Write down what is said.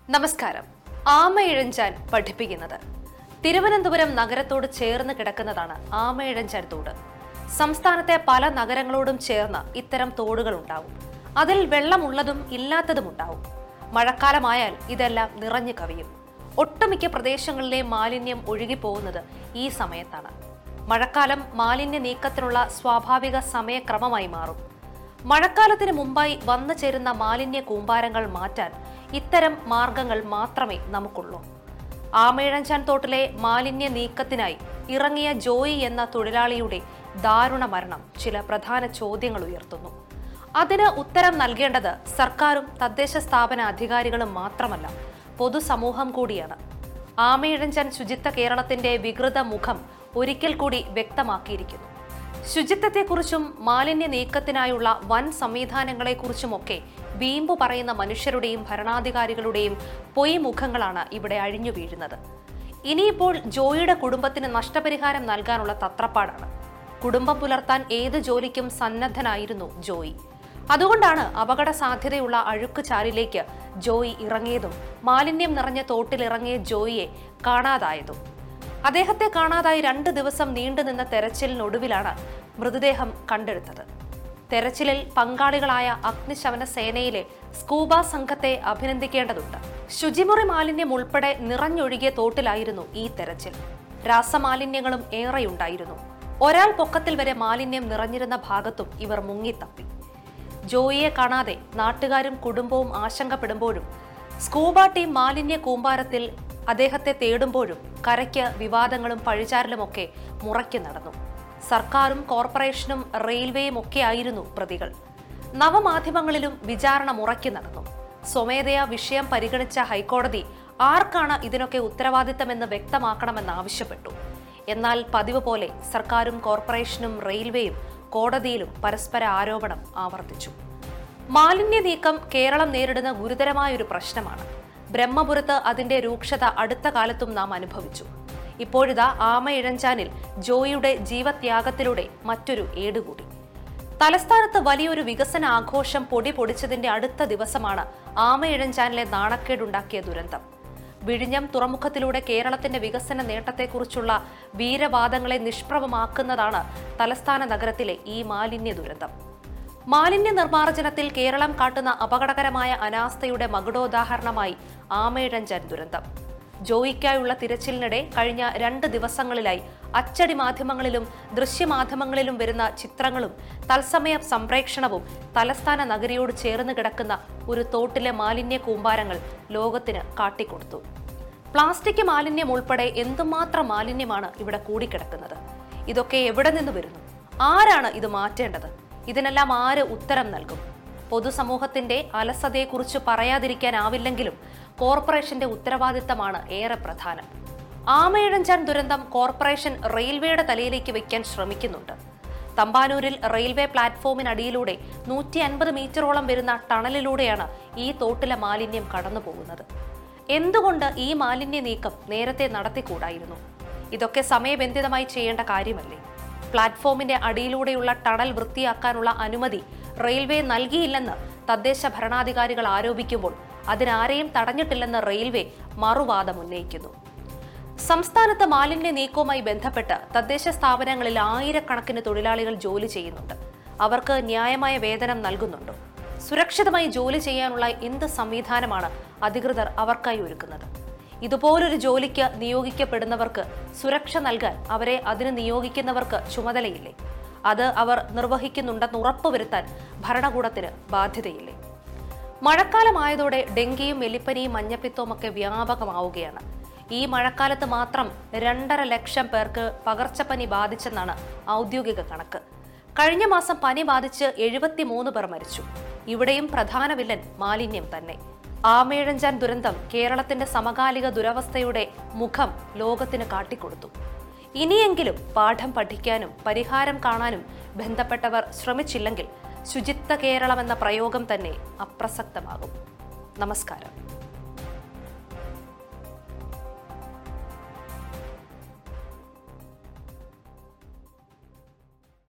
നമസ്കാരം ആമയിഴഞ്ചാൻ പഠിപ്പിക്കുന്നത് തിരുവനന്തപുരം നഗരത്തോട് ചേർന്ന് കിടക്കുന്നതാണ് ആമയിഴഞ്ചാൻ തോട് സംസ്ഥാനത്തെ പല നഗരങ്ങളോടും ചേർന്ന് ഇത്തരം തോടുകൾ ഉണ്ടാവും അതിൽ വെള്ളമുള്ളതും ഇല്ലാത്തതും ഉണ്ടാവും മഴക്കാലമായാൽ ഇതെല്ലാം നിറഞ്ഞു കവിയും ഒട്ടുമിക്ക പ്രദേശങ്ങളിലെ മാലിന്യം ഒഴുകിപ്പോകുന്നത് ഈ സമയത്താണ് മഴക്കാലം മാലിന്യ നീക്കത്തിനുള്ള സ്വാഭാവിക സമയക്രമമായി മാറും മഴക്കാലത്തിന് മുമ്പായി വന്നു ചേരുന്ന മാലിന്യ കൂമ്പാരങ്ങൾ മാറ്റാൻ ഇത്തരം മാർഗങ്ങൾ മാത്രമേ നമുക്കുള്ളൂ ആമേഴഞ്ചാൻ തോട്ടിലെ മാലിന്യ നീക്കത്തിനായി ഇറങ്ങിയ ജോയി എന്ന തൊഴിലാളിയുടെ ദാരുണ മരണം ചില പ്രധാന ചോദ്യങ്ങൾ ഉയർത്തുന്നു അതിന് ഉത്തരം നൽകേണ്ടത് സർക്കാരും തദ്ദേശ സ്ഥാപന അധികാരികളും മാത്രമല്ല പൊതുസമൂഹം കൂടിയാണ് ആമയിഴഞ്ചൻ ശുചിത്വ കേരളത്തിന്റെ വികൃത മുഖം ഒരിക്കൽ കൂടി വ്യക്തമാക്കിയിരിക്കുന്നു ശുചിത്വത്തെക്കുറിച്ചും മാലിന്യ നീക്കത്തിനായുള്ള വൻ സംവിധാനങ്ങളെക്കുറിച്ചുമൊക്കെ വീമ്പു പറയുന്ന മനുഷ്യരുടെയും ഭരണാധികാരികളുടെയും പൊയ് മുഖങ്ങളാണ് ഇവിടെ അഴിഞ്ഞു വീഴുന്നത് ഇനിയിപ്പോൾ ജോയിയുടെ കുടുംബത്തിന് നഷ്ടപരിഹാരം നൽകാനുള്ള തത്രപ്പാടാണ് കുടുംബം പുലർത്താൻ ഏത് ജോലിക്കും സന്നദ്ധനായിരുന്നു ജോയി അതുകൊണ്ടാണ് അപകട സാധ്യതയുള്ള അഴുക്ക് ചാലിലേക്ക് ജോയി ഇറങ്ങിയതും മാലിന്യം നിറഞ്ഞ തോട്ടിലിറങ്ങിയ ജോയിയെ കാണാതായതും അദ്ദേഹത്തെ കാണാതായി രണ്ട് ദിവസം നീണ്ടുനിന്ന തെരച്ചിലിനൊടുവിലാണ് മൃതദേഹം കണ്ടെടുത്തത് തെരച്ചിലിൽ പങ്കാളികളായ അഗ്നിശമന സേനയിലെ സ്കൂബ സംഘത്തെ അഭിനന്ദിക്കേണ്ടതുണ്ട് ശുചിമുറി മാലിന്യം ഉൾപ്പെടെ നിറഞ്ഞൊഴുകിയ തോട്ടിലായിരുന്നു ഈ തെരച്ചിൽ രാസമാലിന്യങ്ങളും ഏറെയുണ്ടായിരുന്നു ഒരാൾ പൊക്കത്തിൽ വരെ മാലിന്യം നിറഞ്ഞിരുന്ന ഭാഗത്തും ഇവർ മുങ്ങിത്തപ്പി ജോയിയെ കാണാതെ നാട്ടുകാരും കുടുംബവും ആശങ്കപ്പെടുമ്പോഴും സ്കൂബ ടീം മാലിന്യ കൂമ്പാരത്തിൽ അദ്ദേഹത്തെ തേടുമ്പോഴും കരയ്ക്ക് വിവാദങ്ങളും പഴിചാരലുമൊക്കെ മുറയ്ക്ക് നടന്നു സർക്കാരും കോർപ്പറേഷനും റെയിൽവേയും ഒക്കെ ആയിരുന്നു പ്രതികൾ നവമാധ്യമങ്ങളിലും വിചാരണ മുറയ്ക്ക് നടന്നു സ്വമേധയാ വിഷയം പരിഗണിച്ച ഹൈക്കോടതി ആർക്കാണ് ഇതിനൊക്കെ ഉത്തരവാദിത്തമെന്ന് വ്യക്തമാക്കണമെന്ന് ആവശ്യപ്പെട്ടു എന്നാൽ പതിവ് പോലെ സർക്കാരും കോർപ്പറേഷനും റെയിൽവേയും കോടതിയിലും പരസ്പര ആരോപണം ആവർത്തിച്ചു മാലിന്യ നീക്കം കേരളം നേരിടുന്ന ഗുരുതരമായ ഒരു പ്രശ്നമാണ് ബ്രഹ്മപുരത്ത് അതിന്റെ രൂക്ഷത അടുത്ത കാലത്തും നാം അനുഭവിച്ചു ഇപ്പോഴിതാ ആമ ഇഴഞ്ചാനിൽ ജോയിയുടെ ജീവത്യാഗത്തിലൂടെ മറ്റൊരു ഏടുകൂടി തലസ്ഥാനത്ത് വലിയൊരു വികസന ആഘോഷം പൊടി പൊടിച്ചതിന്റെ അടുത്ത ദിവസമാണ് ആമ ഇഴഞ്ചാനിലെ നാണക്കേടുണ്ടാക്കിയ ദുരന്തം വിഴിഞ്ഞം തുറമുഖത്തിലൂടെ കേരളത്തിന്റെ വികസന നേട്ടത്തെക്കുറിച്ചുള്ള വീരവാദങ്ങളെ നിഷ്പ്രഭമാക്കുന്നതാണ് തലസ്ഥാന നഗരത്തിലെ ഈ മാലിന്യ ദുരന്തം മാലിന്യ നിർമ്മാർജ്ജനത്തിൽ കേരളം കാട്ടുന്ന അപകടകരമായ അനാസ്ഥയുടെ മകുടോദാഹരണമായി ആമയിഴഞ്ചൻ ദുരന്തം ജോയിക്കായുള്ള തിരച്ചിലിനിടെ കഴിഞ്ഞ രണ്ട് ദിവസങ്ങളിലായി അച്ചടി മാധ്യമങ്ങളിലും ദൃശ്യമാധ്യമങ്ങളിലും വരുന്ന ചിത്രങ്ങളും തത്സമയ സംപ്രേക്ഷണവും തലസ്ഥാന നഗരിയോട് ചേർന്ന് കിടക്കുന്ന ഒരു തോട്ടിലെ മാലിന്യ കൂമ്പാരങ്ങൾ ലോകത്തിന് കാട്ടിക്കൊടുത്തു പ്ലാസ്റ്റിക് മാലിന്യം ഉൾപ്പെടെ എന്തുമാത്രം മാലിന്യമാണ് ഇവിടെ കൂടിക്കിടക്കുന്നത് ഇതൊക്കെ എവിടെ നിന്ന് വരുന്നു ആരാണ് ഇത് മാറ്റേണ്ടത് ഇതിനെല്ലാം ആര് ഉത്തരം നൽകും പൊതുസമൂഹത്തിന്റെ അലസതയെക്കുറിച്ച് പറയാതിരിക്കാനാവില്ലെങ്കിലും കോർപ്പറേഷന്റെ ഉത്തരവാദിത്തമാണ് ഏറെ പ്രധാനം ആമയിഴഞ്ചാൻ ദുരന്തം കോർപ്പറേഷൻ റെയിൽവേയുടെ തലയിലേക്ക് വയ്ക്കാൻ ശ്രമിക്കുന്നുണ്ട് തമ്പാനൂരിൽ റെയിൽവേ പ്ലാറ്റ്ഫോമിനടിയിലൂടെ നൂറ്റി അൻപത് മീറ്ററോളം വരുന്ന ടണലിലൂടെയാണ് ഈ തോട്ടിലെ മാലിന്യം കടന്നു പോകുന്നത് എന്തുകൊണ്ട് ഈ മാലിന്യ നീക്കം നേരത്തെ നടത്തിക്കൂടായിരുന്നു ഇതൊക്കെ സമയബന്ധിതമായി ചെയ്യേണ്ട കാര്യമല്ലേ പ്ലാറ്റ്ഫോമിന്റെ അടിയിലൂടെയുള്ള ടണൽ വൃത്തിയാക്കാനുള്ള അനുമതി റെയിൽവേ നൽകിയില്ലെന്ന് തദ്ദേശ ഭരണാധികാരികൾ ആരോപിക്കുമ്പോൾ അതിനാരെയും തടഞ്ഞിട്ടില്ലെന്ന് റെയിൽവേ മറുവാദം ഉന്നയിക്കുന്നു സംസ്ഥാനത്ത് മാലിന്യ നീക്കവുമായി ബന്ധപ്പെട്ട് തദ്ദേശ സ്ഥാപനങ്ങളിൽ ആയിരക്കണക്കിന് തൊഴിലാളികൾ ജോലി ചെയ്യുന്നുണ്ട് അവർക്ക് ന്യായമായ വേതനം നൽകുന്നുണ്ടോ സുരക്ഷിതമായി ജോലി ചെയ്യാനുള്ള എന്ത് സംവിധാനമാണ് അധികൃതർ അവർക്കായി ഒരുക്കുന്നത് ഇതുപോലൊരു ജോലിക്ക് നിയോഗിക്കപ്പെടുന്നവർക്ക് സുരക്ഷ നൽകാൻ അവരെ അതിന് നിയോഗിക്കുന്നവർക്ക് ചുമതലയില്ലേ അത് അവർ നിർവഹിക്കുന്നുണ്ടെന്ന് ഉറപ്പുവരുത്താൻ ഭരണകൂടത്തിന് ബാധ്യതയില്ലേ മഴക്കാലമായതോടെ ഡെങ്കിയും എലിപ്പനിയും മഞ്ഞപ്പിത്തവും ഒക്കെ വ്യാപകമാവുകയാണ് ഈ മഴക്കാലത്ത് മാത്രം രണ്ടര ലക്ഷം പേർക്ക് പകർച്ചപ്പനി ബാധിച്ചെന്നാണ് ഔദ്യോഗിക കണക്ക് കഴിഞ്ഞ മാസം പനി ബാധിച്ച് എഴുപത്തിമൂന്ന് പേർ മരിച്ചു ഇവിടെയും പ്രധാന വില്ലൻ മാലിന്യം തന്നെ ആമേഴഞ്ചാൻ ദുരന്തം കേരളത്തിന്റെ സമകാലിക ദുരവസ്ഥയുടെ മുഖം ലോകത്തിന് കാട്ടിക്കൊടുത്തു ഇനിയെങ്കിലും പാഠം പഠിക്കാനും പരിഹാരം കാണാനും ബന്ധപ്പെട്ടവർ ശ്രമിച്ചില്ലെങ്കിൽ ശുചിത്വ കേരളം എന്ന പ്രയോഗം തന്നെ അപ്രസക്തമാകും നമസ്കാരം